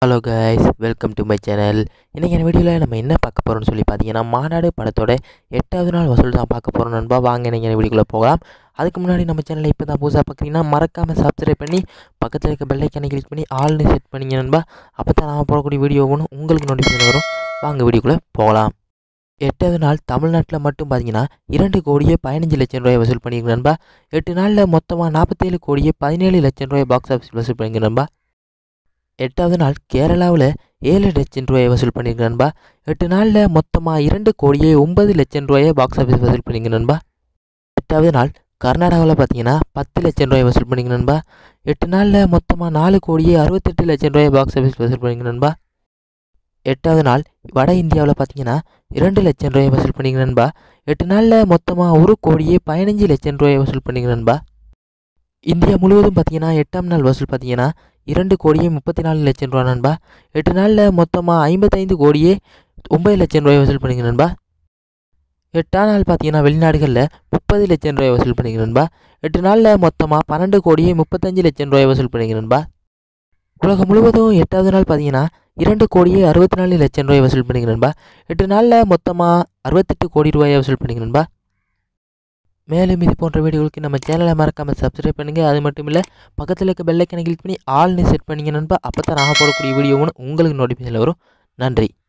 hello guys welcome to my channel இன்றைக்கி வீடியோவில் நம்ம என்ன பார்க்க போகிறோம்னு சொல்லி பார்த்தீங்கன்னா மாநாடு படத்தோட எட்டாவது நாள் வசூல் தான் பார்க்க போகிறோம் நண்பா வாங்க நீங்கள் வீடியோக்குள்ளே போகலாம் அதுக்கு முன்னாடி நம்ம சேனலை இப்போ தான் புதுசாக பார்க்குறீங்கன்னா மறக்காமல் சப்ஸ்கிரைப் பண்ணி பக்கத்தில் இருக்க பெல்லைக்கானை கிளிக் பண்ணி ஆல்னு செட் பண்ணிங்க நண்பா அப்போ தான் நான் போடக்கூடிய வீடியோ ஒன்று உங்களுக்கு நோட்டிஃபிகேஷன் வரும் வாங்க வீடியோக்குள்ளே போகலாம் எட்டாவது நாள் தமிழ்நாட்டில் மட்டும் பார்த்தீங்கன்னா இரண்டு கோடியே பதினஞ்சு லட்சம் ரூபாய் வசூல் பண்ணியிருக்கு நண்பா எட்டு நாளில் மொத்தமாக நாற்பத்தேழு கோடியே பதினேழு லட்சம் ரூபாய் பாக்ஸ் ஆஃபீஸ் வசூல் பண்ணியிருக்கு நண்பா எட்டாவது நாள் கேரளாவில் ஏழு லட்சம் ரூபாயை வசூல் பண்ணியிருக்கு நண்பா எட்டு நாளில் மொத்தமாக இரண்டு கோடியே ஒன்பது லட்சம் ரூபாயை பாக்ஸ் ஆஃபீஸ் வசூல் பண்ணிங்க நண்பா எட்டாவது நாள் கர்நாடகாவில் பார்த்தீங்கன்னா பத்து லட்சம் ரூபாய் வசூல் பண்ணிங்க நண்பா எட்டு நாளில் மொத்தமாக நாலு கோடியே அறுபத்தெட்டு லட்சம் ரூபாய் பாக்ஸ் ஆஃபீஸ் வசூல் பண்ணிங்க நண்பா எட்டாவது நாள் வட இந்தியாவில் பார்த்தீங்கன்னா இரண்டு லட்சம் ரூபாய் வசூல் பண்ணிங்க நண்பா எட்டு நாளில் மொத்தமாக ஒரு கோடியே பதினஞ்சு லட்சம் ரூபாய் வசூல் பண்ணிங்க நண்பா இந்தியா முழுவதும் பார்த்தீங்கன்னா எட்டாம் நாள் வசூல் பார்த்தீங்கன்னா இரண்டு கோடியே முப்பத்தி நாலு லட்சம் ரூபா நண்பா எட்டு நாளில் மொத்தமாக ஐம்பத்தைந்து கோடியே ஒம்பது லட்சம் ரூபாய் வசூல் பண்ணிங்க நண்பா எட்டாம் நாள் பார்த்தீங்கன்னா வெளிநாடுகளில் முப்பது லட்சம் ரூபாய் வசூல் பண்ணிங்க நண்பா எட்டு நாளில் மொத்தமாக பன்னெண்டு கோடியே முப்பத்தஞ்சு லட்சம் ரூபாய் வசூல் பண்ணிங்க நண்பா உலகம் முழுவதும் எட்டாவது நாள் பார்த்தீங்கன்னா இரண்டு கோடியே அறுபத்தி நாலு லட்சம் ரூபாய் வசூல் பண்ணிங்க நண்பா எட்டு நாளில் மொத்தமாக அறுபத்தெட்டு கோடி ரூபாயை வசூல் பண்ணிங்க நண்பா மேலும் இது போன்ற வீடியோகளுக்கு நம்ம சேனலை மறக்காமல் சப்ஸ்கிரைப் பண்ணுங்கள் அது மட்டும் இல்லை பக்கத்தில் இருக்க பெல்லைக்கனை கிளிக் பண்ணி ஆல்னு செட் பண்ணிங்க நண்பா அப்போ தான் நான் போடக்கூடிய வீடியோ ஒன்று உங்களுக்கு நோட்டிஃபிகேஷன் வரும் நன்றி